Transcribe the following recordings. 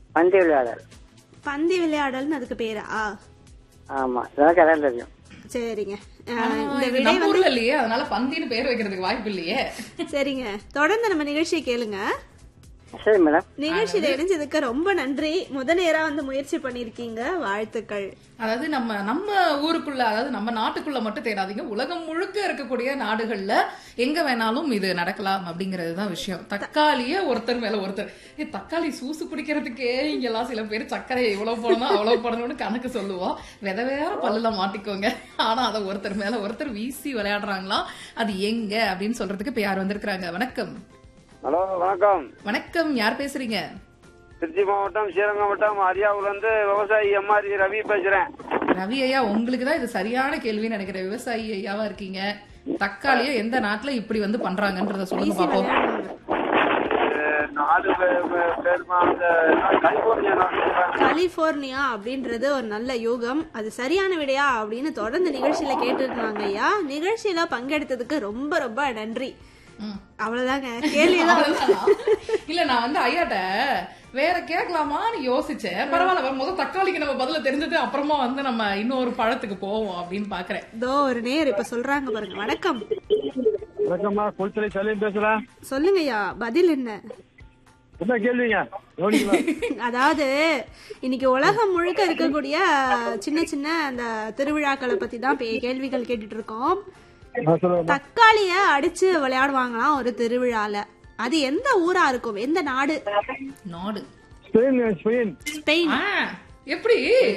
பந்து விளையாடல் பந்தி விளையாடல்னு அதுக்கு பேரா ஆமா இதான் கரெக்ட் தெரியும் சரிங்க அஹ், ஆனா, இந்த இது விடை நம்ம வந்து ஊர்ல இல்லையே அதனால பந்தின்னு பேர் வைக்கிறதுக்கு வாய்ப்பு இல்லையே சரிங்க தொடர்ந்து நம்ம நிகழ்ச்சியை கேளுங்க சரி மேடம் நிகழ்ச்சியில இணைஞ்சதுக்கு ரொம்ப நன்றி முதலேரா வந்து முயற்சி பண்ணிருக்கீங்க வாழ்த்துக்கள் அதாவது நம்ம நம்ம ஊருக்குள்ள அதாவது நம்ம நாட்டுக்குள்ள மட்டும் தேடாதீங்க உலகம் முழுக்க இருக்கக்கூடிய நாடுகள்ல எங்க வேணாலும் இது நடக்கலாம் அப்படிங்கிறது தான் விஷயம் தக்காளிய ஒருத்தர் மேல ஒருத்தர் ஏ தக்காளி சூசு குடிக்கிறதுக்கே இங்கெல்லாம் சில பேர் சர்க்கரை இவ்வளவு போடணும் அவ்வளவு போடணும்னு கணக்கு சொல்லுவோம் வித வேற பல்லுல மாட்டிக்கோங்க ஆனா அதை ஒருத்தர் மேல ஒருத்தர் வீசி விளையாடுறாங்களாம் அது எங்க அப்படின்னு சொல்றதுக்கு இப்ப யார் வந்திருக்கிறாங்க வணக்கம் ஹலோ வணக்கம் வணக்கம் யார் பேசுறீங்க திருச்சி மாவட்டம் ஸ்ரீரங்கம் மாவட்டம் அரியாவுல இருந்து விவசாயி எம்ஆர்இ ரவி பேசுறேன் ரவி ஐயா உங்களுக்கு தான் இது சரியான கேள்வின்னு நினைக்கிறேன் விவசாயி ஐயாவா இருக்கீங்க தக்காளியை எந்த நாட்டுல இப்படி வந்து பண்றாங்கன்றத சொல்லுங்க பாப்போம் அஹ் நாடு பே- பே- பேருமா அந்த கலிபோர்னியா நாடு சொல்றாங்க. கலிபோர்னியா அப்படின்றது ஒரு நல்ல யூகம் அது சரியான விடையா அப்படின்னு தொடர்ந்து நிகழ்ச்சியில கேட்டுருக்காங்க ஐயா நிகழ்ச்சியில பங்கெடுத்ததுக்கு ரொம்ப ரொம்ப நன்றி ம். அவ்வளவுதாங்க கேள்விதான் அவ்வளவுதானா? இல்ல நான் வந்து ஐயாட்ட வேற கேட்கலாமான்னு யோசிச்சேன் பரவாயில்ல முதல் தக்காளிக்கு நம்ம பதில தெரிஞ்சது அப்புறமா வந்து நம்ம இன்னொரு பழத்துக்கு போவோம் அப்படின்னு பாக்குறேன் இதோ ஒரு நேர் இப்ப சொல்றாங்க பாருங்க வணக்கம் வணக்கம்மா குளித்தலை சலீம் பேசுறேன் சொல்லுங்க ஐயா பதில் என்ன என்ன கேள்விங்க கவனிங்களா? அதாவது இன்னைக்கு உலகம் முழுக்க இருக்கக்கூடிய சின்ன சின்ன அந்த திருவிழாக்களை பத்தி தான் பே- கேள்விகள் கேட்டுட்டு இருக்கோம் ஆ, சொல்லுங்க தக்காளிய அடிச்சு விளையாடுவாங்களாம் ஒரு திருவிழால அது எந்த ஊரா இருக்கும் எந்த நாடு நாடு ஸ்பெயின் ஸ்பெயின் ஸ்பெயின் ஆ, எப்படி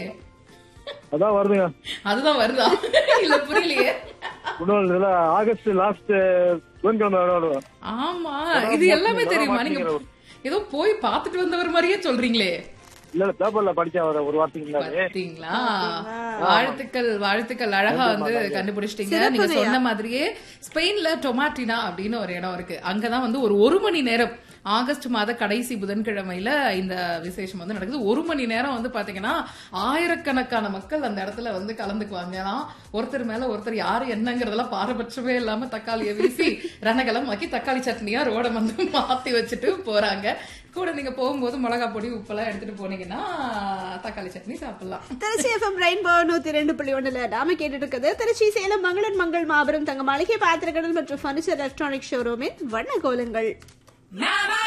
அதான் வருதுங்க அதுதான் வருதா இல்ல புரியலையே இன்னொரு இதுல ஆகஸ்ட் லாஸ்ட் புதன்கிழமை விளையாடுவோம் ஆமா இது எல்லாமே தெரியுமா நீங்க ஏதோ போய் பாத்துட்டு வந்தவர் மாதிரியே சொல்றீங்களே இல்ல இல்ல பேப்பர்ல படிச்சேன் ஒரு- ஒரு வார்த்தைக்கு முன்னாடி பாத்தீங்களா வாழ்த்துக்கள் வாழ்த்துக்கள் அழகா வந்து கண்டுபிடிச்சிட்டீங்க நீங்க சொன்ன மாதிரியே ஸ்பெயின்ல டொமாட்டினா அப்படின்னு ஒரு இடம் இருக்கு அங்கதான் வந்து ஒரு ஒரு மணி நேரம் ஆகஸ்ட் மாத கடைசி புதன்கிழமையில இந்த விசேஷம் வந்து நடக்குது ஒரு மணி நேரம் வந்து பாத்தீங்கன்னா ஆயிரக்கணக்கான மக்கள் அந்த இடத்துல வந்து கலந்துக்குவாங்க ஏன்னா ஒருத்தர் மேல ஒருத்தர் யாரு என்னங்கறதெல்லாம் பாரபட்சமே இல்லாம தக்காளியை வீசி ரணகலமாக்கி தக்காளி சட்னியா ரோட வந்து மாத்தி வச்சுட்டு போறாங்க கூட நீங்க போகும்போது மிளகா பொடி உப்பெல்லாம் எடுத்துட்டு போனீங்கன்னா தக்காளி சட்னி சாப்பிடலாம் திருச்சி எஃப்எம் ரெயின்போ நூத்தி ரெண்டு புள்ளி ஒண்ணுல நாம கேட்டுட்டு இருக்குது திருச்சி சேலம் மங்களன் மங்கள் மாபெரும் தங்க மளிகை பாத்திரக்கடல் மற்றும் பர்னிச்சர் எலக்ட்ரானிக் ஷோரூமின் வண்ண கோலங்கள்